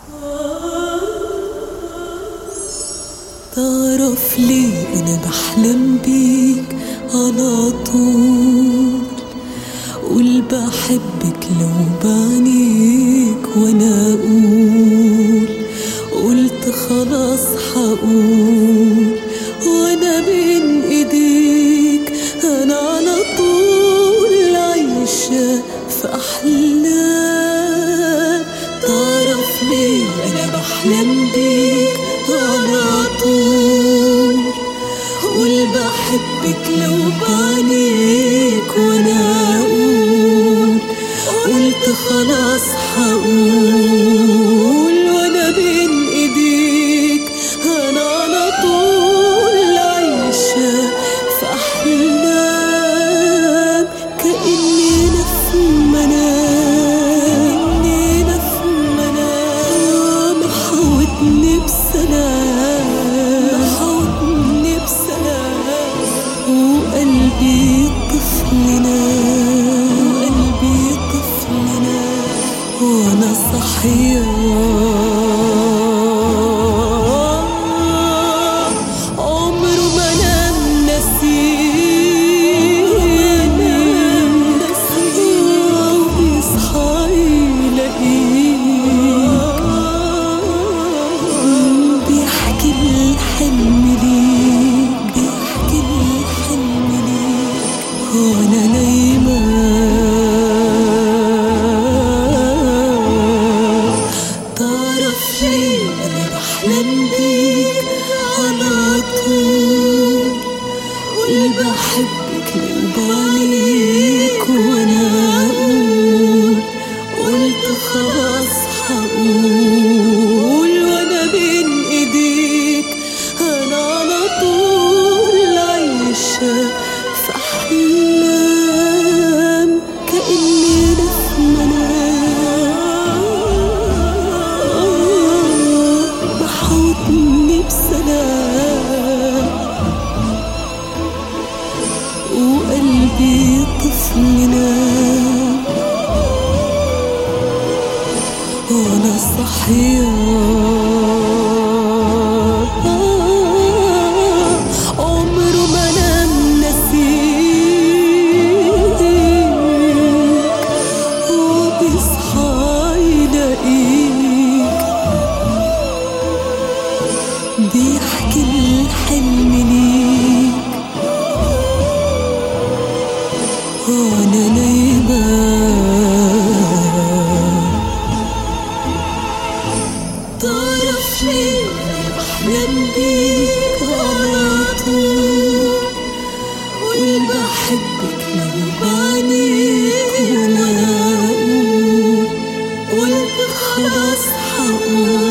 تعرف ليه انا بحلم بيك على طول قول بحبك لو بعينيك وانا اقول قلت خلاص حقول وانا بين ايديك انا على طول عايشة في احلام تعرف ليه انا بحلم بيك على طول قول بحبك لو بعينيك وانا اقول قلت خلاص حقول وانا بين ايديك انا على طول عايشة في احلام كأني انا في منام كأني انا في منام محاوطني بسلام محاوطني بسلام وقلبي طفل نام وقلبي طفل نام وانا صحيح عمره ما نام نسيني وبيصحى يلاقيك بيحكي الحلم ليك بيحكي الحلم ليك وانا نايمة تعرف ليه انا بحلم بيك على طول قول بحبك لو بعينيك وانا اقول قلت خلاص حقول وانا بين ايديك انا على طول عايشة في احلام كأني انا في منام محاوطني بسلام وقلبي طفل نام وانا صحيح عمره ما نام نسيك وبيصحى يلاقيك بيحكي الحلم ليك وانا نايمة تعرف ليه أنا بحلم بيك على طول قول بحبك لو بعينيك وانا اقول قلت خلاص حقول